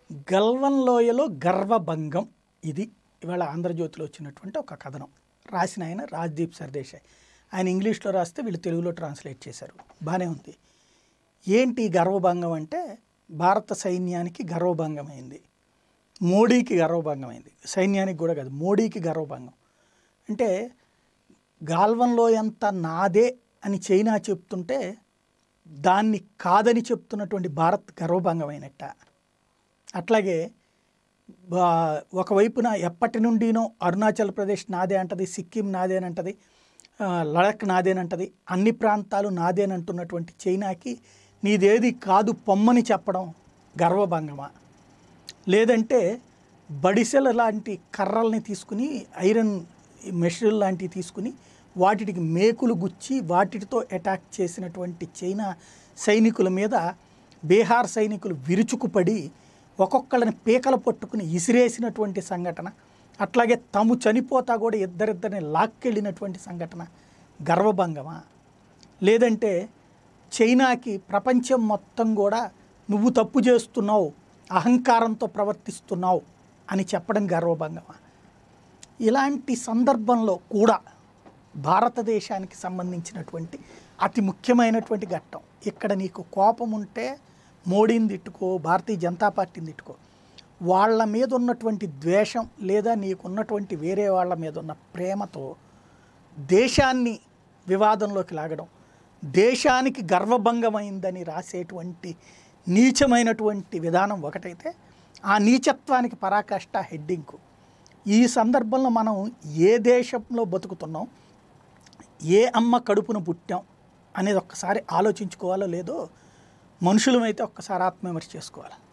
గల్వన్ లోయలో గర్వభంగం ఇది ఇవాళ ఆంధ్రజ్యోతిలో వచ్చినటువంటి ఒక కథనం రాసిన ఆయన రాజ్దీప్ సర్దేశాయ్ ఆయన ఇంగ్లీష్లో రాస్తే వీళ్ళు తెలుగులో ట్రాన్స్లేట్ చేశారు బాగానే ఉంది ఏంటి ఈ గర్వభంగం అంటే భారత సైన్యానికి గర్వభంగమైంది మోడీకి గర్వభంగమైంది సైన్యానికి కూడా కాదు మోడీకి గర్వభంగం అంటే గాల్వన్లో ఎంత నాదే అని చైనా చెప్తుంటే దాన్ని కాదని చెప్తున్నటువంటి భారత్ గర్వభంగమైనట్ట అట్లాగే బా- ఒకవైపున ఎప్పటి నుండినో అరుణాచల్ ప్రదేశ్ నాదే అంటది సిక్కిం నాదేనంటది ఆ, లడక్ నాదేనంటది అన్ని ప్రాంతాలు నాదేనంటున్నటువంటి చైనాకి నీదేది కాదు పొమ్మని చెప్పడం గర్వభంగమా లేదంటే బడిసెల లాంటి కర్రల్ని తీసుకుని ఐరన్ మెషిన్ లాంటివి తీసుకుని వాటికి మేకులు గుచ్చి వాటితో అటాక్ చేసినటువంటి చైనా సైనికుల మీద బీహార్ సైనికులు విరుచుకుపడి ఒక్కొక్కళ్ళని పీకలు పట్టుకుని ఇసిరేసినటువంటి సంఘటన అట్లాగే తాము చనిపోతా కూడా ఇద్దరిద్దరిని లాక్కెళ్ళినటువంటి సంఘటన గర్వభంగమా లేదంటే చైనాకి ప్రపంచం మొత్తం కూడా నువ్వు తప్పు చేస్తున్నావు అహంకారంతో ప్రవర్తిస్తున్నావు అని చెప్పడం గర్వభంగమా ఇలాంటి సందర్భంలో కూడా భారతదేశానికి సంబంధించినటువంటి అతి ముఖ్యమైనటువంటి ఘట్టం ఇక్కడ నీకు కోపం ఉంటే మోడీని తిట్టుకో భారతీయ జనతా పార్టీని తిట్టుకో వాళ్ళ మీద ఉన్నటువంటి ద్వేషం లేదా నీకున్నటువంటి వేరే వాళ్ళ మీద ఉన్న ప్రేమతో దేశాన్ని వివాదంలోకి లాగడం దేశానికి గర్వభంగమైందని రాసేటువంటి నీచమైనటువంటి విధానం ఒకటైతే ఆ నీచత్వానికి పరాకాష్ట హెడ్డింగ్కు ఈ సందర్భంలో మనం ఏ దేశంలో బతుకుతున్నాం ఏ అమ్మ కడుపున పుట్టాం అనేది ఒక్కసారి ఆలోచించుకోవాలో లేదో మనుషులమైతే ఒక్కసారి ఆత్మవిమర్శ చేసుకోవాలి